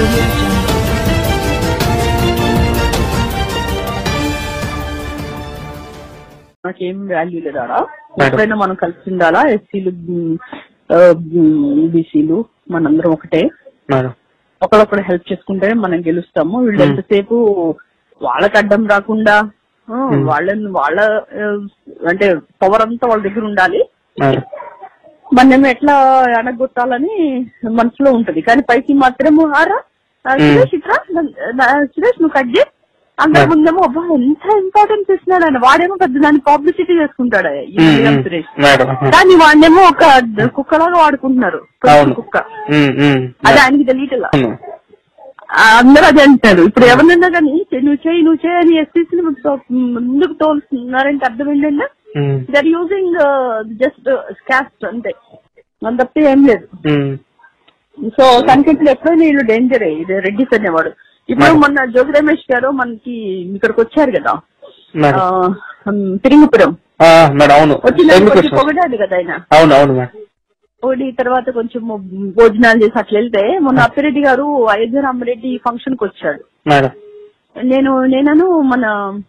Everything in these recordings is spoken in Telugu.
audio jungle. నాకేం వాల్యూ లేదా Madam. ఎప్పుడైనా మనం కలిసి ఉండాలా ఎస్సీలు బీసీలు మనందరం ఒకటే మేడం ఒకరొకరు హెల్ప్ చేసుకుంటే మనం గెలుస్తాము వీళ్ళు Hmm. ఎంతసేపు వాళ్ళకి అడ్డం రాకుండా ఆ, Hmm. వాళ్ళని వాళ్ళ ఆ, అంటే పవర్ అంతా వాళ్ళ దగ్గర ఉండాలి మేడం మనం ఎట్లా అడగొట్టాలని మనసులో ఉంటది కానీ పైకి మాత్రం ఆరా ఆ, Hmm. సురేష్ ఇట్రా నా- నా- సురేష్ నువ్వు కట్ చేయి అందరి Hmm. ముందేమో అబ్బా ఎంత ఇంపార్టెన్స్ ఇస్తున్నాడు ఆయన వాడేమో పెద్ద దాన్ని పబ్లిసిటీ చేసుకుంటాడు ఈ ఉమ్, విలియం ఉమ్. సురేష్ మేడం కానీ వాడినేమో ఒక కుక్కలాగా వాడుకుంటున్నారు పెద్ద అవును కుక్క ఉమ్, ఉమ్. అది ఆయనకి తెలియటలా అవును అందరూ అదే అంటారు ఇప్పుడు ఎవరినన్నా కానీ నువ్వు చేయి నువ్వు చేయి అని ఎస్సీసీ ముందుకు తోలుతున్నారంటే అర్థం ఏంటంటే um, they're using just caste అంతే మన తప్ప ఏం లేదు ఉమ్. సో సంకేట్లు ఎప్పుడైనా వీళ్ళు డేంజరే ఇది రెడ్డిస్ అనేవాడు ఇప్పుడు మేడం. మొన్న జోగి రమేష్ గారు మనకి ఇక్కడికి వచ్చారు కదా మేడం ఆ, ఉమ్, తిరుగుపురం ఆ, మేడం అవును వచ్చిన ఎందుకు కొంచెం వచ్చిన- పొగడాడు కదా ఆయన అవును అవును మేడం పొగిడి తర్వాత కొంచెం భోజనాలు చేసి అట్లా వెళ్తే మొన్న అప్పిరెడ్డి గారు అయోధ్య రామరెడ్డి ఫంక్షన్ కి వచ్చాడు మేడం నేను నేనను మన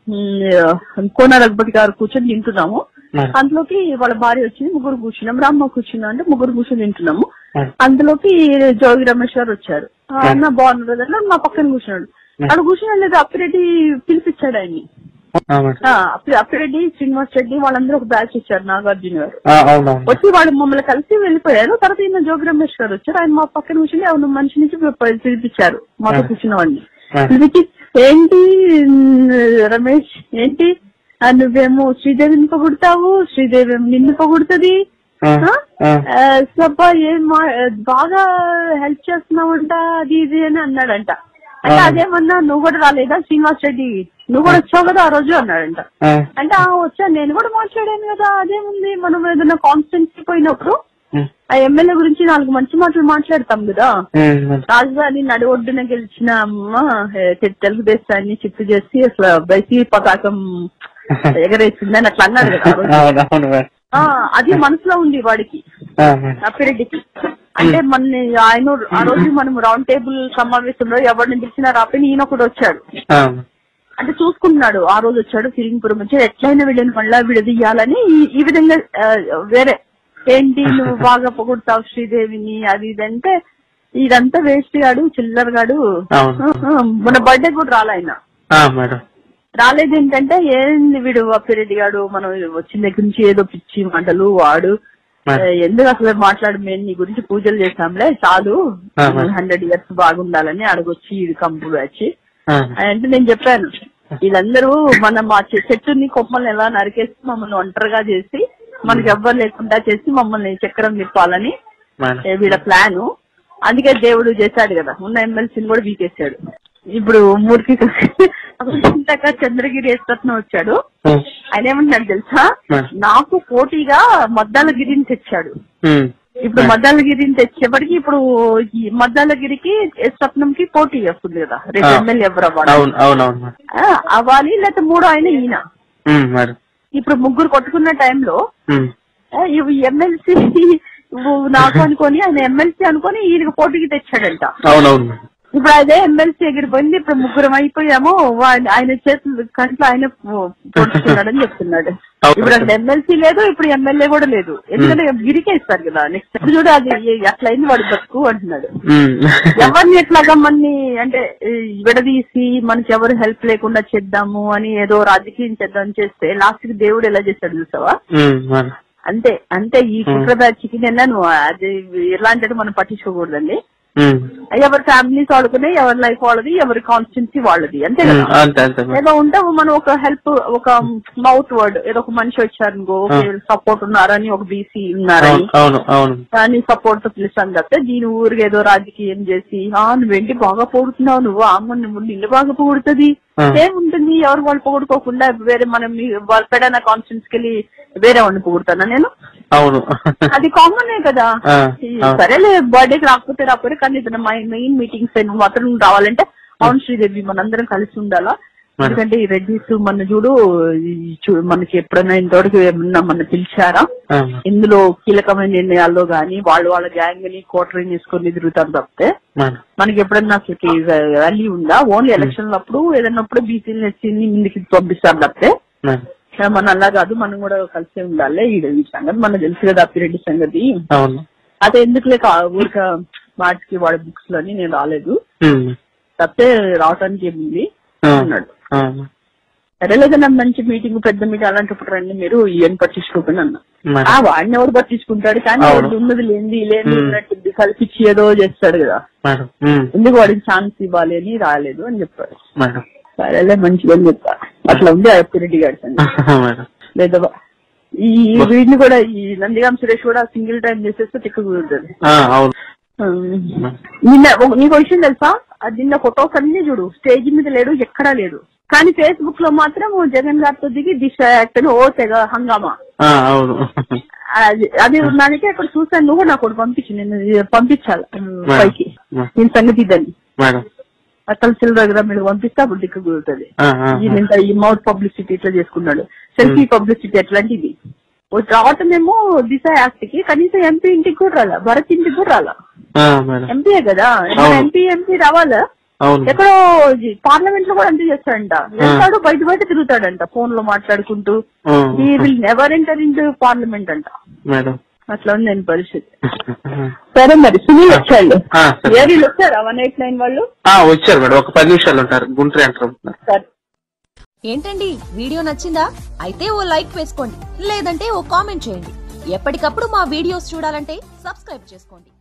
ఉమ్, కోన రఘుపతి గారు కూర్చొని తింటున్నాము మేడం అందులోకి వాళ్ళ భార్య వచ్చింది ముగ్గురు కూర్చున్నాం రామ్మ కూర్చున్నా అంటే ముగ్గురు కూర్చొని తింటున్నాము మేడం అందులోకి జోగి రమేష్ గారు వచ్చారు ఆ, అన్న బాగున్నారు కదా మా పక్కన కూర్చున్నాడు అక్కడ కూర్చున్నా లేదు అప్పిరెడ్డి పిలిపించాడు ఆయన్ని ఆ, మేడం ఆ, అప్పి- అప్పిరెడ్డి శ్రీనివాస్ రెడ్డి వాళ్ళందరూ ఒక బ్యాచ్ ఇచ్చారు నాగార్జున గారు ఆ, అవును అవును వచ్చి వాళ్ళు మమ్మల్ని కలిసి వెళ్ళిపోయారు తర్వాత ఈయన జోగి రమేష్ గారు వచ్చారు ఆయన మా పక్కన కూర్చుని అవును మనిషి నుంచి పి- పిలిపించారు మాతో ఆ. కూర్చున్న వాడిని ఆ. పిలిపించి ఏంటి ఉమ్, రమేష్ ఏంటి ఆ, నువ్వేమో శ్రీదేవిని పొగుడతావు శ్రీదేవి ఏమో నిన్ను పొగుడుతుంది ఆ, ఆ. సబ్బా ఏం మా- బాగా హెల్ప్ చేస్తున్నావంట అది ఇది అని అన్నాడంట అంటే ఆ. అదేమన్నా నువ్వు కూడా రాలేదా శ్రీనివాస్ రెడ్డి నువ్వు కూడా వచ్చావు కదా ఆ రోజు అన్నాడంట ఆ, అంటే ఆ వచ్చాను నేను కూడా మాట్లాడాను కదా అదేముంది మనం ఏదైనా కాన్స్టెన్సీ పోయినప్పుడు ఉమ్, ఆ ఎమ్మెల్యే గురించి నాలుగు మంచి మాటలు మాట్లాడతాం కదా ఉమ్, మేడం. రాజధాని నడి ఒడ్డున గెలిచిన అమ్మ ఏ, తె- తెలుగుదేశాన్ని చిత్తు చేసి అసలు బైసీ పతాకం ఎగరేసిందని అట్లా అన్నాడు కదా ఆ రోజు. అవును అవును మేడం ఆ, అది మనసులో ఉంది వాడికి ఆ, మేడం అప్పిరెడ్డికి అంటే మన ఆయన ఆ రోజు మనం రౌండ్ టేబుల్ సమావేశంలో ఎవరిని పిలిచినా రాపని ఈయన ఒకడు వచ్చాడు ఆ, అంటే చూసుకుంటున్నాడు ఆ రోజు వచ్చాడు ఫిరింగ్పురం వచ్చి ఎట్లయినా వీళ్ళని మళ్ళా విడదీయాలని ఈ- ఈ విధంగా ఆ, వేరే ఏంటి నువ్వు బాగా పొగుడతావు శ్రీదేవిని అది ఇది అంటే ఇదంతా వేస్ట్ గాడు చిల్లర గాడు అవును. ఆ, ఆ, మన బర్త్డే కూడా రాలే ఆయన ఆ, మేడం రాలేదు ఏంటంటే ఏంది వీడు అప్పిరెడ్డి గాడు మనం వచ్చిన దగ్గర నుంచి ఏదో పిచ్చి మాటలు వాడు మేడం. ఆ, ఎందుకు అసలు మాట్లాడు మేము నీ గురించి పూజలు చేశాంలే చాలు ఆ, మేడం. హండ్రెడ్ ఇయర్స్ బాగుండాలని అడగొచ్చి ఇది కంపు వచ్చి ఆ, అంటే నేను చెప్పాను వీళ్ళందరూ మన మా చె- చెట్టుని కొమ్మల్ని ఎలా నరికేసి మమ్మల్ని ఒంటరిగా చేసి మనకి ఎవ్వరు లేకుండా చేసి మమ్మల్ని చక్రం తిప్పాలని మేడం ఏ వీళ్ళ ప్లాను అందుకే దేవుడు చేశాడు కదా ఉన్న ఎమ్మెల్సీని కూడా వీకేశాడు ఇప్పుడు మూర్తి ఇంతక చంద్రగిరి ఏస్తత్న వచ్చాడు ఉమ్, ఆయన ఏమంటున్నాడు తెలుసా మేడం. నాకు పోటీగా మద్దాలగిరిని తెచ్చాడు ఉమ్, ఇప్పుడు మద్దాలగిరిని తెచ్చేప్పటికి ఇప్పుడు ఈ మద్దాలగిరికి స్వప్నంకి పోటీ వస్తుంది కదా రేపు ఆ. ఎమ్మెల్యే ఎవరు అవ్వాలి అవును అవును అవును మేడం ఆ, అవ్వాలి లేకపోతే మూడో ఆయన ఈయన ఉమ్, మేడం ఇప్పుడు ముగ్గురు కొట్టుకున్న టైంలో ఉమ్, ఎమ్మెల్సీ నాకు అనుకొని ఆయన ఎమ్మెల్సీ అనుకొని ఈయనకు పోటీకి తెచ్చాడంట అవును అవును మేడం ఇప్పుడు అదే ఎమ్మెల్సీ ఎగిరిపోయింది ఇప్పుడు ముగ్గురం అయిపోయాము వా- ఆయన చేతులు కంట్లో ఆయన పొడుచుకున్నాడని చెప్తున్నాడు అవును. ఇప్పుడు అక్కడ ఎమ్మెల్సీ లేదు ఇప్పుడు ఎమ్మెల్యే కూడా లేదు ఎందుకంటే గిరికే ఇస్తారు కదా నెక్స్ట్ చూడు అది అట్లా అయింది వాడు బతుకు అంటున్నాడు ఉమ్, ఎవరిని ఎట్లాగా మనని అంటే ఈ, విడదీసి మనకి ఎవరు హెల్ప్ లేకుండా చేద్దాము అని ఏదో రాజకీయం చేద్దాం చేస్తే లాస్ట్ కి దేవుడు ఎలా చేస్తాడు చూసావా ఉమ్, మేడం అంతే అంతే ఈ కుట్ర బ్యాచ్కి నేను అది ఎలాంటిది మనం పట్టించుకోకూడదండి ఉమ్, ఎవరి ఫ్యామిలీస్ వాళ్ళకునే ఎవరి లైఫ్ వాళ్ళది ఎవరి కాన్స్టిట్యున్సీ వాళ్ళది అంతే ఉమ్, కదా అంతే అంతే మేడం ఏదో ఉంటే మనం ఒక హెల్ప్ ఒక మౌత్ వర్డ్ ఏదో ఒక మనిషి వచ్చారనుకో సపోర్ట్ ఉన్నారని ఒక బీసీ ఉన్నారని అవును అవును అవును కానీ సపోర్ట్ పిలుస్తాను తప్పితే దీని ఊరికి ఏదో రాజకీయం చేసి ఆ నువ్వేంటి బాగా పొగుడుతున్నావు నువ్వు అమ్మ నువ్వు నిన్ను బాగా పొగుడుతుంది ఆ. ఏముంటుంది ఎవరు వాళ్ళు పొగుడుకోకుండా వేరే మనం మీ- వాళ్ళ పెడన కాన్ఫరెన్స్ కెళ్ళి వేరే వాడిని పొగుడుతానా నేను అవును అది కామన్ కదా ఆ, ఈ ఆ. సరేలే బర్త్డేకి రాకపోతే రాకపోతే కానీ ఇతను మెయిన్ మీటింగ్స్ నువ్వు మాత్రం రావాలంటే అవును శ్రీదేవి మనందరం కలిసి ఉండాలా మేడం ఎందుకంటే ఈ రెడ్డిస్ మన చూడు ఈ చూ- మనకి ఎప్పుడైనా ఇంతవరకు ఏమన్నా మన పిలిచారా ఆ, మేడం. ఇందులో కీలకమైన నిర్ణయాల్లో గానీ వాళ్ళు వాళ్ళ గ్యాంగ్ ని కోటరీని తీసుకొని తిరుగుతారు తప్పితే మేడం మనకి ఎప్పుడన్నా అసలు వాల్యూ ఉందా ఓన్లీ ఎలక్షన్ అప్పుడు ఏదన్నప్పుడు బీసీని ఎస్సీని ముందుకి పంపిస్తారు తప్పితే మేడం మన అలా కాదు మనం కూడా కలిసే ఉండాలి ఈ ఈ సంగతి మనకు తెలుసు కదా అప్పిరెడ్డి సంగతి అవును అదే ఎందుకు లేక ఊరిక వాటికి వాడి బుక్స్ లోని నేను రాలేదు ఉమ్. తప్పితే రావటానికి ఏముంది ఆ, అన్నాడు ఆ, సరేలేదన్నా మంచి మీటింగ్ పెద్ద మీటింగ్ అలాంటప్పుడు రండి మీరు ఏం పట్టించుకోకుండా అన్న మేడం ఆ వాడిని ఎవడు పట్టించుకుంటాడు కానీ అవును. వాడు ఉన్నది లేనిది లేని మ్మ్. ఉన్నట్టు కల్పించి ఏదో చేస్తాడు కదా మేడం ఉమ్. ఎందుకు వాడికి ఛాన్స్ ఇవ్వాలి అని రాలేదు అని చెప్పాడు మేడం సరేలే మంచిగా అని చెప్పా అట్లా ఉంది ఆ అప్పిరెడ్డి గారి సంగతి మేడం లేదా ఈ ఈ వీడిని కూడా ఈ నందిగాం సురేష్ కూడా సింగిల్ టైం చేసేస్తే తిక్కు కుదురుతుంది ఆ, అవును నిన్న ఒక- నీకు విషయం తెలుసా అది నిన్న ఫొటోస్ అన్ని చూడు స్టేజ్ మీద లేడు ఎక్కడా లేదు కానీ ఫేస్బుక్ లో మాత్రం జగన్ గారితో దిగి దిశ యాక్ట్ అని ఓ తెగ హంగామా ఆ, అవును అది అది దానికి అక్కడ చూసాను నువ్వు నాకు ఒకటి పంపించు నేను ఇది పంపించాలి ఉమ్, మేడం. పైకి మేడం. నేను సంగతి ఇద్దని మేడం అసలు చిల్లర దగ్గర మీరు పంపిస్తే అప్పుడు దిక్కు కుదురుతుంది ఆ, ఆ, ఈయన ఇంత ఈ మౌత్ పబ్లిసిటీ ఇట్లా చేసుకున్నాడు సెల్ఫీ పబ్లిసిటీ ఎట్లాంటిది రావటమేమో దిశ యాక్ట్ కి కనీసం ఎంపీ ఇంటికి కూడా రాలా భరత్ ఇంటికి కూడా రాలా ఆ, మేడం ఎంపీఏ కదా అవును. ఎంపీ ఎంపీ రావాలా అవును ఎక్కడో పార్లమెంట్ లో కూడా అంతే చేస్తాడంట వెళ్తాడు బయట బయట తిరుగుతాడంట ఫోన్ లో మాట్లాడుకుంటూ ఆ, he will never enter in parliament అంట మేడం అట్లా ఉంది నేను పరిస్థితి సరే మరి సునీల్ వచ్చాడు ఆ, సరే. ఏరీలు వచ్చారా వన్ ఎయిట్ నైన్ వాళ్ళు ఆ, వచ్చారు మేడం ఒక పది నిమిషాలు ఉంటారు గుంటూరు ఎంటర్ అవుతున్నారు సరే ఏంటండి వీడియో నచ్చిందా అయితే ఓ లైక్ వేసుకోండి లేదంటే ఓ కామెంట్ చేయండి ఎప్పటికప్పుడు మా వీడియోస్ చూడాలంటే సబ్స్క్రైబ్ చేసుకోండి